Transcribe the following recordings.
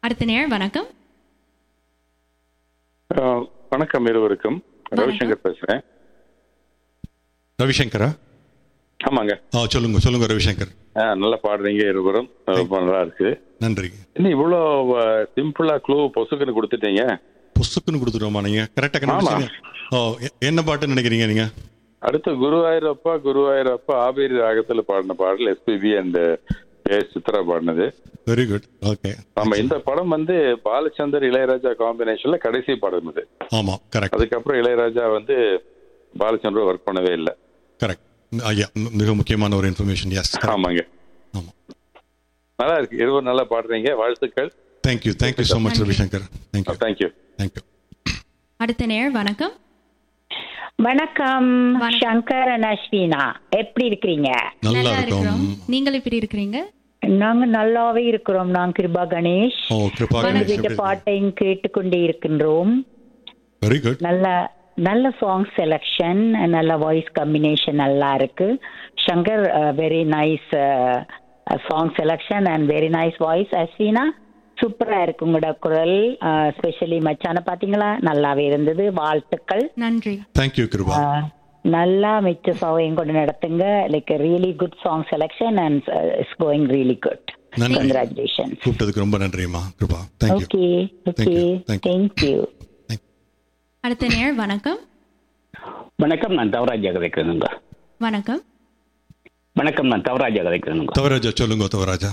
அடுத்த நேர் வணக்கம் ஆஹ் வணக்கம் இருவருக்கும் ரவிசங்கர் பேசுறேன் ரவிசங்கரா ஆமாங்க ஆ சொல்லுங்க சொல்லுங்க ரவிசங்கர் ஆஹ் நல்லா பாடுறீங்க இருவரும் ரொம்ப நல்லா இருக்கு நன்றி என்ன இவ்வளோ சிம்பிளா க்ளூ பொசுக்குன்னு கொடுத்துட்டீங்க புஸ்தக்குன்னு கொடுத்துருவோமா நீங்க கரெக்டாக ஆமா. கண்டுபிடிச்சீங்க ஓ எ- என்ன பாட்டுன்னு நினைக்கிறீங்க நீங்க அடுத்து குருவாயூரப்பா குருவாயூரப்பா ஆபேரி ராகத்துல பாடின பாடல் எஸ்பிபி அண்ட் கே சித்ரா பாடினது வெரி குட் ஓகே நம்ம இந்த படம் வந்து பாலச்சந்தர் இளையராஜா காம்பினேஷன்ல கடைசி படம் இது ஆமா கரெக்ட் அதுக்கப்புறம் இளையராஜா வந்து பாலச்சந்தர் ஒர்க் பண்ணவே இல்லை கரெக்ட் ஐயா மி- மிக முக்கியமான ஒரு இன்ஃபர்மேஷன் எஸ் ஆமாங்க ஆமா நல்லா இருக்கு இருவரும் நல்லா பாடுறீங்க வாழ்த்துக்கள் thank you thank you so much Ravishankar thank you thank you thank you அடுத்த நேர் வணக்கம் வணக்கம் வணக்கம். சங்கர் and அஸ்வினா எப்படி இருக்கிறீங்க நல்லா இருக்கும் நீங்கள் எப்படி இருக்கிறீங்க நாங்க நல்லாவே இருக்கிறோம் நான் கிருபா கணேஷ் ஓ கிருபா உங்க வீட்டு பாட்டையும் கேட்டுக்கொண்டே இருக்கின்றோம் வெரி குட் நல்ல நல்ல சாங் செலெக்ஷன் நல்ல வாய்ஸ் காம்பினேஷன் நல்லா இருக்கு Shankar very nice song selection and very nice voice அஸ்வினா சூப்பரா இருக்கு உங்களோட குரல் ஸ்பெஷலி மச்சான பாத்தீங்களா நல்லாவே இருந்தது வாழ்த்துக்கள் நன்றி தேங்க்யூ கிருபா Uh, நல்லா மிச்ச சாவையும் கொண்டு நடத்துங்க like really good song selection and it's going really good நன்றி கங்க்ராச்சுலேஷன் கூப்பிட்டதுக்கு ரொம்ப நன்றிம்மா Kripa thank you okay okay you. Thank you. Thank you அடுத்த நேர் வணக்கம் வணக்கம் நான் தவராஜா கதைக்கிறேனுங்க வணக்கம் வணக்கம் நான் தவராஜா கதைக்கிறேனுங்க தவராஜா சொல்லுங்க தவராஜா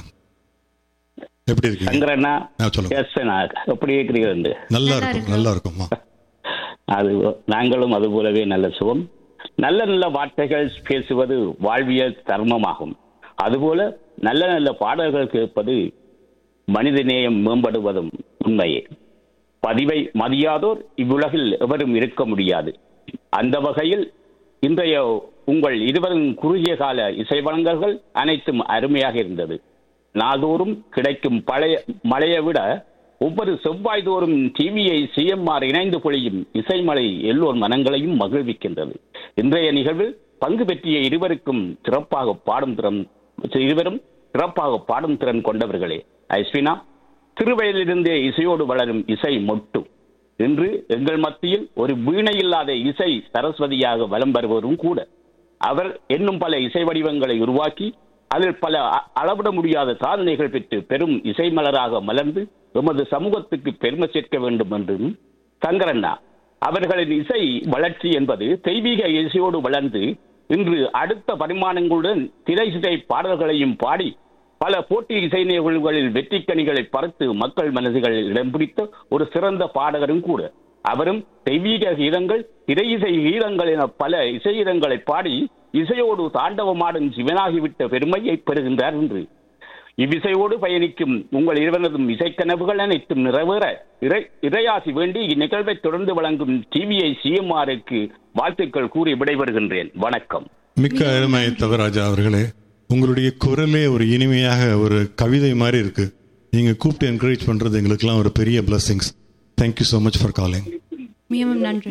எப்படி இருக்கீங்க சங்கரண்ணா ஆ, சொல்லுங்க எஸ் நான் எப்படி இருக்கிறீர்கள் நல்லா இருக்கும் நல்லா இருக்கும்மா அது நாங்களும் அது போலவே நல்ல சுகம் நல்ல நல்ல வார்த்தைகள் பேசுவது வாழ்வியல் தர்மமாகும் அதுபோல நல்ல நல்ல பாடல்கள் கேட்பது மனிதநேயம் மேம்படுவதும் உண்மையே பதிவை மதியாதோர் இவ்வுலகில் எவரும் இருக்க முடியாது அந்த வகையில் இன்றைய உங்கள் இருவரின் குறுகிய கால இசை வழங்கல்கள் அனைத்தும் அருமையாக இருந்தது நாள்தோறும் கிடைக்கும் பழைய மழையை விட ஒவ்வொரு செவ்வாய் தோறும் டிவியை சிஎம்ஆர் இணைந்து பொழியும் இசைமலை எல்லோர் மனங்களையும் மகிழ்விக்கின்றது இன்றைய நிகழ்வில் பங்கு பெற்றிய இருவருக்கும் சிறப்பாக பாடும் திறன் இருவரும் சிறப்பாக பாடும் திறன் கொண்டவர்களே ஐஸ்வினா திருவயலிருந்தே இசையோடு வளரும் இசை மொட்டு இன்று எங்கள் மத்தியில் ஒரு வீணை இல்லாத இசை சரஸ்வதியாக வலம் வருவரும் கூட அவர் என்னும் பல இசை வடிவங்களை உருவாக்கி அதில் பல அ- அளவிட முடியாத சாதனைகள் பெற்று பெரும் இசை மலராக மலர்ந்து எமது சமூகத்துக்கு பெருமை சேர்க்க வேண்டும் என்றும் சங்கரண்ணா அவர்களின் இசை வளர்ச்சி என்பது தெய்வீக இசையோடு வளர்ந்து இன்று அடுத்த பரிமாணங்களுடன் திரை இசை பாடல்களையும் பாடி பல போட்டி இசை நிகழ்வுகளில் வெற்றி கனிகளை பறித்து மக்கள் மனசுகளில் இடம் பிடித்த ஒரு சிறந்த பாடகரும் கூட அவரும் தெய்வீக கீதங்கள் திரை இசை கீதங்கள் என பல இசை கீதங்களை பாடி இசையோடு தாண்டவமாடும் சிவனாகிவிட்ட பெருமையை பெறுகின்றார் என்று இவ்விசையோடு பயணிக்கும் உங்கள் இருவரதும் இசைக்கனவுகள் அனைத்தும் நிறைவேற இறை இறையாசி வேண்டி இந்நிகழ்வை தொடர்ந்து வழங்கும் டிவிஐ சிஎம்ஆருக்கு வாழ்த்துக்கள் கூறி விடைபெறுகின்றேன் வணக்கம் மிக்க அருமை தவராஜா அவர்களே உங்களுடைய குரலே ஒரு இனிமையாக ஒரு கவிதை மாதிரி இருக்கு நீங்க கூப்பிட்டு என்கரேஜ் பண்றது எங்களுக்கெல்லாம் ஒரு பெரிய blessings thank you so much for calling மிகவும் நன்றி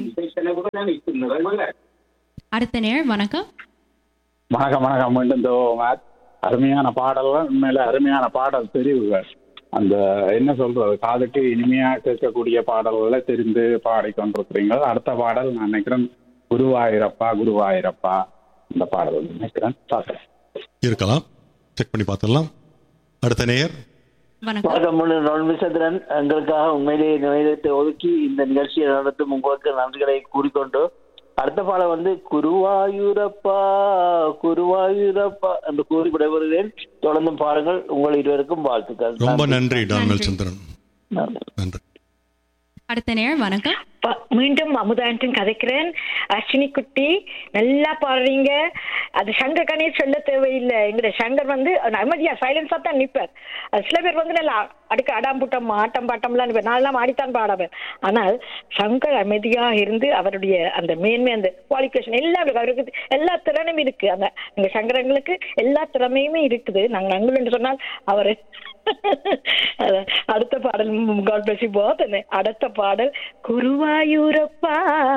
அடுத்த நேர் வணக்கம் வணக்கம் வணக்கம் மீண்டும் தோ மேத் அருமையான பாடல்கள் உண்மையில அருமையான பாடல் தெரிவுகள் அந்த என்ன சொல்றது காதுக்கு இனிமையா கேட்கக்கூடிய பாடல்களை தெரிந்து பாடிக்கொண்டிருக்கிறீங்க அடுத்த பாடல் நான் நினைக்கிறேன் குருவாயிரப்பா குருவாயிரப்பா இந்த பாடல் வந்து நினைக்கிறேன் பார்க்கிறேன் இருக்கலாம் செக் பண்ணி பார்த்துடலாம் அடுத்த நேயர் வணக்கம் வணக்கம் முன்னு நான் விசந்திரன் எங்களுக்காக உண்மையிலேயே நிலையத்தை ஒதுக்கி இந்த நிகழ்ச்சியை நடத்தும் உங்களுக்கு நன்றிகளை கூறிக்கொண்டு அடுத்த பாடம் வந்து குருவாயூரப்பா குருவாயூரப்பா என்று கூறி விடைபெறுகிறேன் தொடர்ந்து பாருங்கள் உங்கள் இருவருக்கும் வாழ்த்துக்கள் ரொம்ப நன்றி டான்மல் சந்திரன் நன்றி. நன்றி அடுத்த நேர் வணக்கம் ப- மீண்டும் அமுதான்டன் கதைக்கிறேன் அஸ்வினி குட்டி நல்லா பாடுறீங்க அது சங்கர் கணேஷ் சொல்ல தேவையில்லை எங்கட சங்கர் வந்து அமைதியா சைலன்ஸா தான் நிப்பார் அது சில பேர் வந்து நல்லா அடுக்க அடாம்புட்டம் ஆட்டம் பாட்டம்லாம் நிப்பார் நான்லாம் ஆடித்தான் பாடாவேன் ஆனால் சங்கர் அமைதியா இருந்து அவருடைய அந்த மேன்மை அந்த குவாலிஃபிகேஷன் எல்லாம் இருக்கு. அவருக்கு எல்லா திறனும் இருக்கு அந்த எங்க சங்கரங்களுக்கு எல்லா திறமையுமே இருக்குது நாங்க நங்குல் சொன்னால் அவர் அதான். அடுத்த பாடல் காட் பிளஸ் அடுத்த பாடல் குருவாயூரப்பா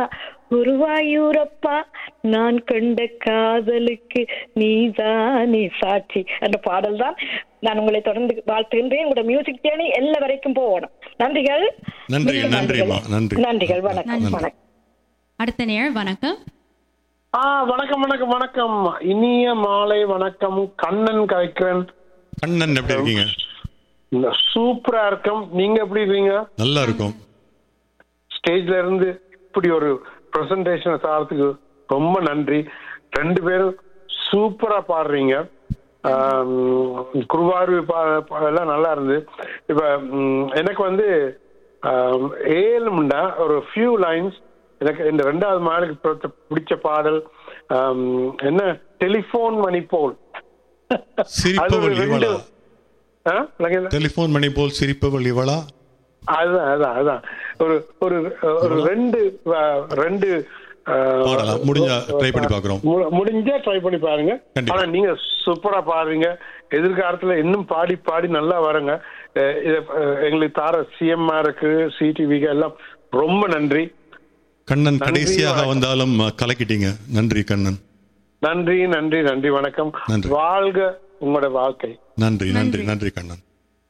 குருவாயூரப்பா நான் கண்ட காதலுக்கு நீதானே சாட்சி என்ற பாடல் தான் நான் உங்களை தொடர்ந்து வாழ்த்துகின்றேன் உங்களோட மியூசிக் தேனி எல்லா வரைக்கும் போகணும் நன்றிகள் நன்றி, மிக்க நன்றிம்மா, நன்றிகள். நன்றி. நன்றிகள் வணக்கம் நன்றி. வணக்கம் அடுத்த நேர் வணக்கம் ஆ வணக்கம் வணக்கம் வணக்கம் இனிய மாலை வணக்கம் கண்ணன் கலைக்கிறன் கண்ணன் எப்படி இருக்கீங்க சூப்பரா இருக்கும் நீங்க எப்படி இருக்கீங்க நல்லா இருக்கும் ஸ்டேஜ்ல இருந்து இப்படி ஒரு பிரசன்டேஷன் சாரத்துக்கு ரொம்ப நன்றி ரெண்டு பேரும் சூப்பரா பாடுறீங்க ஆம், குருவாயூர் பா- பா- எல்லாம் நல்லா இருந்து இப்ப ம், எனக்கு வந்து ஆம், ஏழும்டா ஒரு ஃபியூ லைன்ஸ் எனக்கு இந்த ரெண்டாவது மாலுக்கு பிடிச்ச- பிடிச்ச பாடல் ஆம், என்ன டெலிபோன் மணி போல் அது சிரிப்பவள் ஒரு இவளா ரெண்டு- ஆ? எனக்கு என்ன- டெலிபோன் மணி போல் சிரிப்பவள் இவளா அதுதான் அதான் அதான் ஒரு ஒரு ஒரு ரெண்டு அஹ், ரெண்டு அஹ், பாடலாம். முடிஞ்சா try பண்ணி பார்க்கிறோம். மு- முடிஞ்சா ட்ரை பண்ணி பாருங்க கண்டிப்பா. ஆனா நீங்க சூப்பரா பாடுறீங்க எதிர்காலத்துல இன்னும் பாடி பாடி நல்லா வருங்க அஹ், இத அஹ், எங்களுக்கு தார சிஎம்ஆருக்கு சிடிவிக்கு எல்லாம் ரொம்ப நன்றி கண்ணன் நன்றி, கடைசியாக வணக்கம். வந்தாலும் அஹ், கலக்கிட்டீங்க நன்றி கண்ணன் நன்றி நன்றி நன்றி வணக்கம் நன்றி. வாழ்க உங்களோட வாழ்க்கை நன்றி நன்றி நன்றி. நன்றி கண்ணன்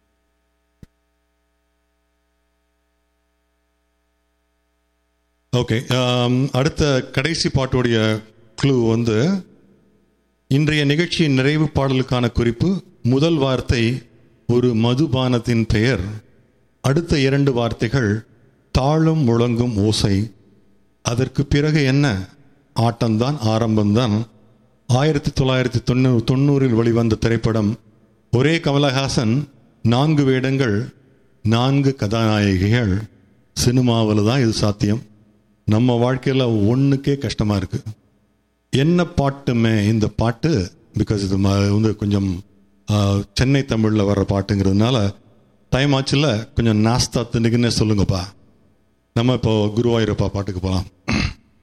ஓகே அடுத்த கடைசி பாட்டுடைய க்ளூ வந்து இன்றைய நிகழ்ச்சியின் நிறைவு பாடலுக்கான குறிப்பு முதல் வார்த்தை ஒரு மதுபானத்தின் பெயர் அடுத்த இரண்டு வார்த்தைகள் தாழும் முழங்கும் ஓசை அதற்கு பிறகு என்ன ஆட்டம்தான் ஆரம்பம்தான் ஆயிரத்தி தொள்ளாயிரத்தி தொண்ணூறு தொண்ணூறில் வெளிவந்த திரைப்படம் ஒரே கமலஹாசன் நான்கு வேடங்கள் நான்கு கதாநாயகிகள் சினிமாவில் தான் இது சாத்தியம் நம்ம வாழ்க்கையில் ஒன்றுக்கே கஷ்டமாக இருக்கு என்ன பாட்டுமே இந்த பாட்டு பிகாஸ் இது ம- வந்து கொஞ்சம் ஆ, சென்னை தமிழில் வர்ற பாட்டுங்கிறதுனால டைம் ஆச்சுல கொஞ்சம் நாஸ்தா தின்னுக்குன்னே சொல்லுங்கப்பா நம்ம இப்போ குருவாயூரப்பா பாட்டுக்கு போகலாம்